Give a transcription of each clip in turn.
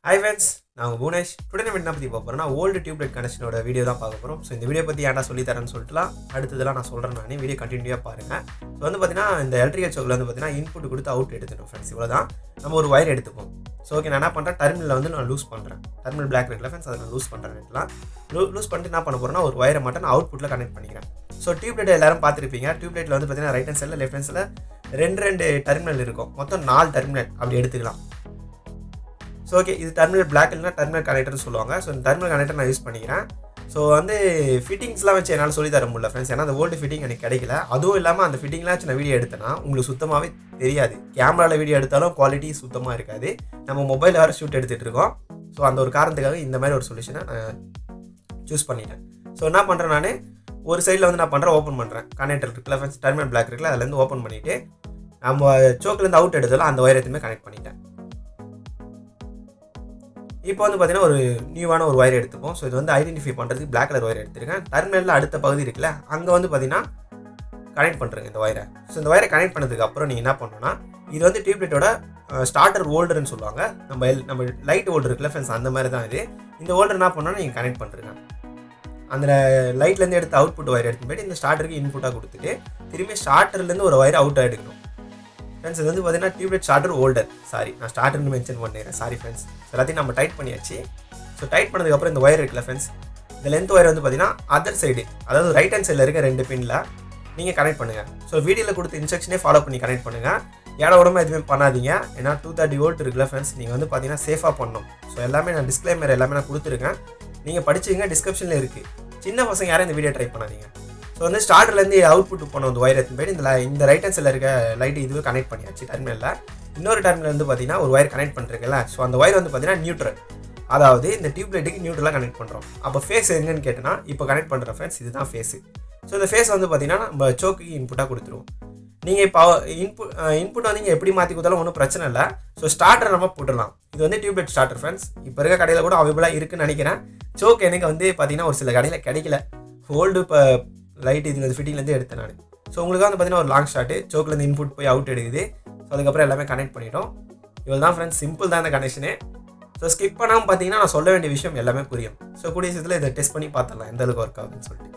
hi friends நான் உங்கள் Bhuvanesh today நம்ம என்ன பற்றி பார்க்க போகிறோம்னா ஓல்டு டியூப்லைட் கனெக்ஷனோட வீடியோ தான் பார்க்க போகிறோம் ஸோ இந்த வீடியோ பற்றி ஏன்டா சொல்லி தரேன்னு சொல்லிட்டுலாம் அடுத்ததெல்லாம் நான் சொல்கிறேன் நான் வீடியோ கண்டினியூவாக பாருங்கள் ஸோ வந்து பார்த்தீங்கன்னா இந்த எலக்ட்ரிக்கல் சோக்கில் வந்து பார்த்தீங்கன்னா இன்புட் கொடுத்து அவுட் எடுத்துடும் ஃப்ரெண்ட்ஸ் இவ்வளோ தான் நம்ம ஒரு ஒயர் எடுத்துப்போம் ஸோ ஓகே நான் என்ன பண்ணுறேன் டெர்மினலில் வந்து நான் லூஸ் பண்ணுறேன் டெர்மினல் பிளாக் இருக்குல்ல ஃப்ரெண்ட்ஸ் அதை நான் லூஸ் பண்ணுறேன் லூ லூஸ் பண்ணிட்டு என்ன பண்ண போகிறேன்னா ஒரு ஒயரை மட்டும் நான் அவுட்புட்டில் கனெக்ட் பண்ணிக்கிறேன் ஸோ டியூப்லைட் எல்லாரும் பார்த்துருப்பீங்க டியூப்லைட்டில் வந்து பார்த்தீங்கன்னா ரைட் ஹேண்ட் சைடில் லெஃப்ட் ஹேண்ட் சைடில் ரெண்டு ரெண்டு டெர்மினல் இருக்கும் மொத்தம் நாலு டெர்மினல் அப்படி எடுத்துக்கலாம் ஸோ ஓகே இது டெர்மினல் பிளாக் இல்லைனா டெர்மினல் கனெக்டர்னு சொல்லுவாங்க ஸோ இந்த டெர்மினல் கனெக்டர் நான் யூஸ் பண்ணிக்கிறேன் ஸோ வந்து ஃபிட்டிங்ஸ்லாம் வச்சு என்னால் சொல்லி தர முடியல ஃப்ரெண்ட்ஸ் ஏன்னா அந்த ஓல்டு ஃபிட்டிங் எனக்கு கிடைக்கல அதுவும் இல்லாமல் அந்த ஃபிட்டிங்லாம் வச்சு நான் வீடியோ எடுத்தேன்னா உங்களுக்கு சுத்தமாகவே தெரியாது கேமராவில் வீடியோ எடுத்தாலும் குவாலிட்டி சுத்தமாக இருக்காது நம்ம மொபைலில் வேறு ஷூட் எடுத்துகிட்டு இருக்கோம் ஸோ அந்த ஒரு காரணத்துக்காக இந்த மாதிரி ஒரு சொல்யூஷனை நான் சூஸ் பண்ணிட்டேன் ஸோ என்ன பண்ணுறேன் நான் ஒரு சைடில் வந்து நான் பண்ணுறேன் ஓப்பன் பண்ணுறேன் கனெக்டர் இருக்குல்ல ஃப்ரெண்ட்ஸ் டெர்மினல் பிளாக் இருக்குல்ல அதுலேருந்து ஓப்பன் பண்ணிவிட்டு நம்ம சோக்கிலேருந்து அவுட் எடுத்தாலும் அந்த ஒயர் எதுவுமே கனெக்ட் பண்ணிட்டேன் இப்போ வந்து பார்த்தீங்கன்னா ஒரு நியூவான ஒரு ஒயர் எடுத்துப்போம் ஸோ இது வந்து ஐடென்டிஃபை பண்ணுறதுக்கு பிளாக் கலர் ஒயர் எடுத்திருக்கேன் டெர்மினலில் அடுத்த பகுதி இருக்குல்ல அங்கே வந்து பார்த்தீங்கன்னா கனெக்ட் பண்ணுறேங்க இந்த ஒயரை ஸோ இந்த ஒயரை கனெக்ட் பண்ணதுக்கு அப்புறம் நீங்கள் என்ன பண்ணணும்னா இது வந்து டியூப்லைட்டோட ஸ்டார்டர் ஹோல்டர்னு சொல்லுவாங்க நம்ம எல் நம்ம லைட் ஹோல்டர் இருக்குல்ல ஃப்ரெண்ட்ஸ் அந்த மாதிரி தான் இது இந்த ஹோல்டர் என்ன பண்ணணும்னா நீங்கள் கனெக்ட் பண்ணுறீங்க அந்த லைட்லேருந்து எடுத்து அவுட்புட் ஒயர் எடுத்து போயிட்டு இந்த ஸ்டார்டருக்கு இன்புட்டாக கொடுத்துட்டு திரும்பி ஸ்டார்டர்லேருந்து ஒரு ஒயர் அவுட் எடுக்கணும் ஃப்ரெண்ட்ஸ் இது வந்து பார்த்தீங்கன்னா டியூப்லைட் ஸ்டார்டர் ஹோல்டர் சாரி நான் ஸ்டார்டர்னு மென்ஷன் பண்ணிடுறேன் சாரி ஃப்ரெண்ட்ஸ் எல்லாத்தையும் நம்ம டைட் பண்ணியாச்சு ஸோ டைட் பண்ணதுக்கப்புறம் இந்த ஒயர் இருக்குல்ல ஃப்ரெண்ட்ஸ் இந்த லென்த் ஒயர் வந்து பார்த்தீங்கன்னா அதர் சைடு அதாவது ரைட் ஹேண்ட் சைடில் இருக்க ரெண்டு பின்னில் நீங்கள் கனெக்ட் பண்ணுங்கள் ஸோ வீடியோவில் கொடுத்த இன்ஸ்ட்ரக்ஷனே ஃபாலோ பண்ணி கனெக்ட் பண்ணுங்கள் ஏட உடம்பு எதுவுமே பண்ணாதீங்க ஏன்னா டூ தேர்ட்டி வோல்ட் இருக்குல்ல ஃப்ரெண்ட்ஸ் நீங்கள் வந்து பார்த்தீங்கன்னா சேஃபாக பண்ணணும் ஸோ எல்லாமே நான் டிஸ்க்ளைமர் எல்லாமே நான் கொடுத்துருக்கேன் நீங்கள் படிச்சுங்க டிஸ்கிரிப்ஷனில் இருக்குது சின்ன பசங்க யாரும் இந்த வீடியோ ட்ரை பண்ணாதீங்க ஸோ வந்து ஸ்டார்டர்லேருந்து அவுட்புட் போன அந்த ஒயர் எடுத்து போயிட்டு இந்த li- இந்த ரைட் ஹேண்ட் சைடில் இருக்க லைட் இதுவே கனெக்ட் பண்ணியாச்சு டெர்மினலில் இன்னொரு டெர்மினல் வந்து பார்த்தீங்கன்னா ஒரு ஒயர் கனெக்ட் பண்ணுறீங்கல்ல ஸோ அந்த ஒயர் வந்து பார்த்தீங்கன்னா நியூட்ரல் அதாவது இந்த டியூப்லைட்டுக்கு நியூட்ரலாக கனெக்ட் பண்ணுறோம் அப்போ ஃபேஸ் எங்கன்னு கேட்டேன்னா இப்போ கனெக்ட் பண்ணுற ஃப்ரெண்ட்ஸ் இதுதான் ஃபேஸு ஸோ இந்த ஃபேஸ் வந்து பார்த்தீங்கன்னா நம்ம சோக்குக்கு இன்புட்டாக கொடுத்துருவோம் நீங்கள் இப்போ இன்புட் இன்புட் வந்து நீங்கள் எப்படி மாற்றி கொடுத்தாலும் ஒன்றும் பிரச்சனை இல்லை ஸோ ஸ்டார்டர் நம்ம போட்டுடலாம் இது வந்து டியூப்லைட் ஸ்டார்டர் ஃப்ரெண்ட்ஸ் இப்போ இருக்க கடையில் கூட அவைபிளாக இருக்குன்னு நினைக்கிறேன் சோக் எனக்கு வந்து பார்த்தீங்கன்னா ஒரு சில கடையில் கிடைக்கல ஹோல்டு இப்போ லைட் இது ஃபிட்டிங்லேருந்து எடுத்தேன் நான் ஸோ உங்களுக்கு வந்து பார்த்தீங்கன்னா ஒரு லாங் ஷாட்டு சோக்லேருந்து இன்புட் போய் அவுட் எடுக்குது ஸோ அதுக்கப்புறம் எல்லாமே கனெக்ட் பண்ணிட்டோம் இவ்வளோ தான் ஃப்ரெண்ட்ஸ் சிம்பிள் தான் இந்த கனெக்ஷனு ஸோ ஸ்கிப் பண்ணாமல் பார்த்தீங்கன்னா நான் சொல்ல வேண்டிய விஷயம் எல்லாமே புரியும் ஸோ கூடிய சீக்கிரத்தில் இதை டெஸ்ட் பண்ணி பார்த்துடலாம் எந்த அளவுக்கு ஒர்க் ஆகுதுன்னு சொல்லிட்டு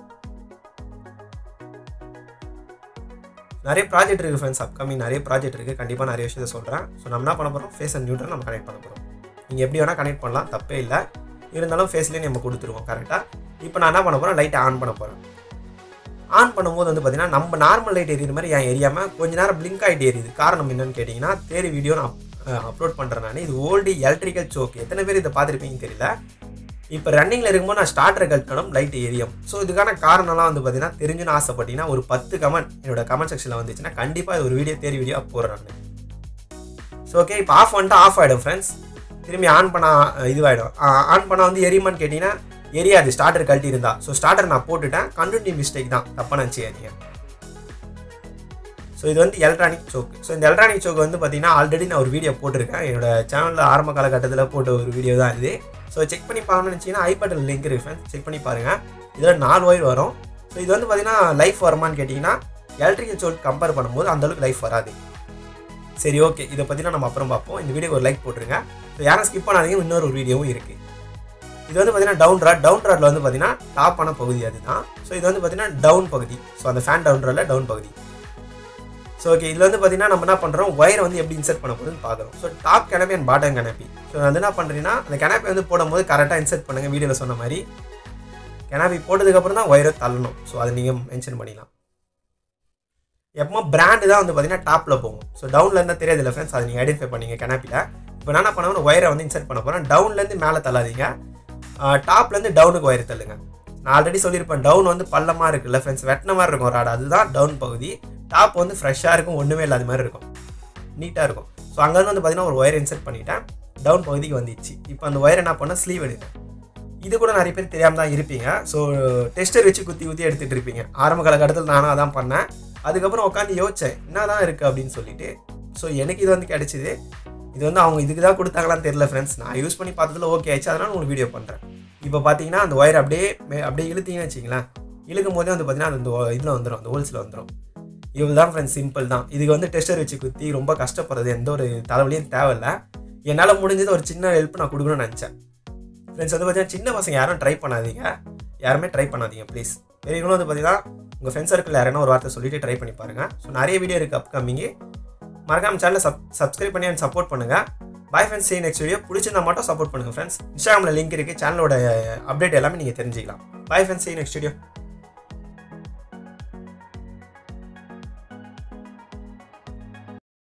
நிறைய ப்ராஜெக்ட் இருக்குது ஃப்ரெண்ட்ஸ் அப்கமிங் நிறைய ப்ராஜெக்ட் இருக்குது கண்டிப்பாக நிறைய விஷயத்தை சொல்கிறேன் ஸோ நம்ம என்ன பண்ண போகிறோம் ஃபேஸ் அண்ட் நியூட்ரல் நம்ம கனெக்ட் பண்ண போகிறோம் நீங்கள் எப்படி வேணால் கனெக்ட் பண்ணலாம் தப்பே இல்லை இருந்தாலும் ஃபேஸ்லேயே நம்ம கொடுத்துருவோம் கரெக்டாக இப்போ நான் என்ன பண்ண போகிறேன் லைட்டை ஆன் பண்ண போகிறேன் ஆன் பண்ணும்போது வந்து பார்த்தீங்கன்னா நம்ம நார்மல் லைட் எரியுற மாதிரி என் எரியாமல் கொஞ்ச நேரம் பிளிங்க் ஆகிட்டு எரியுது காரணம் என்னன்னு கேட்டிங்கன்னா தேரி வீடியோ நான் அப்லோட் பண்ணுறேன் நான் இது ஓல்டு எலக்ட்ரிக்கல் சோக் எத்தனை பேர் இதை பார்த்துருப்பீங்கன்னு தெரியல இப்போ ரன்னிங்கில் இருக்கும்போது நான் ஸ்டார்டர் கட்டணும் லைட் எரியும் ஸோ இதுக்கான காரணம்லாம் வந்து பார்த்தீங்கன்னா தெரிஞ்சுன்னு ஆசைப்பட்டீங்கன்னா ஒரு பத்து கமெண்ட் என்னோட கமெண்ட் செக்ஷனில் வந்துச்சுன்னா கண்டிப்பாக இது ஒரு வீடியோ தேரி வீடியோ போடுறேன் நான் ஸோ ஓகே இப்போ ஆஃப் பண்ணிட்டு ஆஃப் ஆகிடும் ஃப்ரெண்ட்ஸ் திரும்பி ஆன் பண்ண இதுவாகிடும் ஆன் பண்ண வந்து எரியுமான்னு கேட்டிங்கன்னா எரியாது ஸ்டார்டர் கழட்டி இருந்தா ஸோ ஸ்டார்டர் நான் போட்டுட்டேன் கண்டினியூ மிஸ்டேக் தான் தப்பாக நினச்சிக்காதீங்க ஸோ இது வந்து எலக்ட்ரானிக் சோக்கு ஸோ இந்த எலக்ட்ரானிக் சோக்கு வந்து பார்த்தீங்கன்னா ஆல்ரெடி நான் ஒரு வீடியோ போட்டிருக்கேன் என்னோட சேனலில் ஆரம்ப காலகட்டத்தில் போட்ட ஒரு வீடியோ தான் இது ஸோ செக் பண்ணி பார்க்கணும்னு நினச்சிங்கன்னா ஐபேட்டில் லிங்க் இருக்கு ஃப்ரெண்ட்ஸ் செக் பண்ணி பாருங்கள் இதில் நாலு ஒயர் வரும் ஸோ இது வந்து பார்த்தீங்கன்னா லைஃப் வருமான்னு கேட்டிங்கன்னா எலக்ட்ரிக்கல் சோக் கம்பேர் பண்ணும்போது அந்த அளவுக்கு லைஃப் வராது சரி ஓகே இதை பற்றினா நம்ம அப்புறம் பார்ப்போம் இந்த வீடியோ ஒரு லைக் போட்டுருங்க ஸோ யாரும் ஸ்கிப் பண்ணாதீங்க இன்னொரு ஒரு வீடியோவும் இருக்குது இது வந்து பார்த்தீங்கன்னா டவுன் ராட் டவுன் ராட்ல வந்து பார்த்தீங்கன்னா டாப்பான பகுதி அதுதான் ஸோ இது வந்து பார்த்தீங்கன்னா டவுன் பகுதி ஸோ அந்த ஃபேன் டவுன் ராட்ல டவுன் பகுதி ஸோ ஓகே இதில் வந்து பார்த்தீங்கன்னா நம்ம என்ன பண்ணுறோம் ஒயரை வந்து எப்படி இன்சர்ட் பண்ண போகுதுன்னு பார்க்குறோம் so top canopy and bottom canopy so வந்து என்ன பண்ணுறீங்கன்னா அந்த கெனப்பி வந்து போடும்போது கரெக்டாக இன்சர்ட் பண்ணுங்கள் வீடியோவில் சொன்ன மாதிரி கெனாப்பி போட்டதுக்கப்புறம் தான் ஒயரை தள்ளணும் ஸோ அதை நீங்கள் மென்ஷன் பண்ணிக்கலாம் எப்போ பிராண்டு தான் வந்து பார்த்தீங்கன்னா டாப்பில் போகும் ஸோ டவுனில் இருந்தால் தெரியாது இல்லை ஃப்ரெண்ட்ஸ் அதை நீங்கள் ஐடென்டிஃபை பண்ணீங்க கெனாப்பியில் இப்போ நான் என்ன பண்ணுவேன் ஒயரை வந்து இன்சர்ட் பண்ண போகிறேன் டவுன்லேருந்து மேலே தள்ளாதீங்க டாப்லேருந்து டவுனுக்கு ஒயர் தள்ளுங்க நான் ஆல்ரெடி சொல்லியிருப்பேன் டவுன் வந்து பள்ளமாக இருக்குல்ல ஃப்ரெண்ட்ஸ் வெட்டின மாதிரி இருக்கும் ராடு அதுதான் டவுன் பகுதி டாப் வந்து ஃப்ரெஷ்ஷாக இருக்கும் ஒன்றுமே இல்லாத மாதிரி இருக்கும் நீட்டாக இருக்கும் ஸோ அங்கேருந்து வந்து பார்த்தீங்கன்னா ஒரு ஒயர் இன்சர்ட் பண்ணிட்டேன் டவுன் பகுதிக்கு வந்துச்சு இப்போ அந்த ஒயர் என்ன பண்ண ஸ்லீவ் எடுங்க இது கூட நிறைய பேர் தெரியாமல் தான் இருப்பீங்க ஸோ டெஸ்டர் வச்சு குத்தி குத்தி எடுத்துகிட்டு இருப்பீங்க ஆரம்ப காலகட்டத்தில் நானும் அதான் பண்ணேன் அதுக்கப்புறம் உட்காந்து யோசித்தேன் என்ன தான் இருக்குது அப்படின்னு சொல்லிட்டு ஸோ எனக்கு இது வந்து கிடைச்சிது இது வந்து அவங்க இதுக்கு தான் கொடுத்தாங்களான்னு தெரியல ஃப்ரெண்ட்ஸ் நான் யூஸ் பண்ணி பார்த்ததுல ஓகே ஆயிடுச்சு அதனால் உங்களுக்கு வீடியோ பண்ணுறேன் இப்போ பார்த்தீங்கன்னா அந்த ஒயர் அப்படியே மே- அப்படியே இழுத்தீங்கன்னு வச்சிங்களேன் இழுக்கும் போதே வந்து பார்த்தீங்கன்னா அது அந்த இதில் வந்துடும் அந்த ஹோல்ஸில் வந்துடும் இவ்வளோ தான் ஃப்ரெண்ட்ஸ் சிம்பிள் தான் இதுக்கு வந்து டெஸ்டர் வச்சு குத்தி ரொம்ப கஷ்டப்படுறது எந்த ஒரு தலைவலியும் தேவையில்ல என்னால் முடிஞ்சது ஒரு சின்ன ஹெல்ப் நான் கொடுக்கணும்னு நினச்சேன் ஃப்ரெண்ட்ஸ் வந்து பார்த்தீங்கன்னா சின்ன பசங்க யாரும் ட்ரை பண்ணாதீங்க யாருமே ட்ரை பண்ணாதீங்க ப்ளீஸ் பெரியவங்களும் வந்து பார்த்தீங்கன்னா உங்கள் ஃப்ரெண்ட்ஸ் சர்க்கிள் யாருன்னா ஒரு வார்த்தை சொல்லிட்டு ட்ரை பண்ணி பாருங்கள் ஸோ நிறைய வீடியோ இருக்குது அப்கமிங்கு மறக்காம சேனலை சப் சப்ஸ்கிரைப் பண்ணி அண்ட் சப்போர்ட் பண்ணுங்கள் bye friends see you next video பிடிச்சிருந்தா மட்டும் சப்போர்ட் பண்ணுங்கள் ஃப்ரெண்ட்ஸ் இன்ஸ்டாகிராமில் லிங்க் இருக்குது சேனலோட அப்டேட் எல்லாமே நீங்கள் தெரிஞ்சுக்கலாம் bye friends see you next video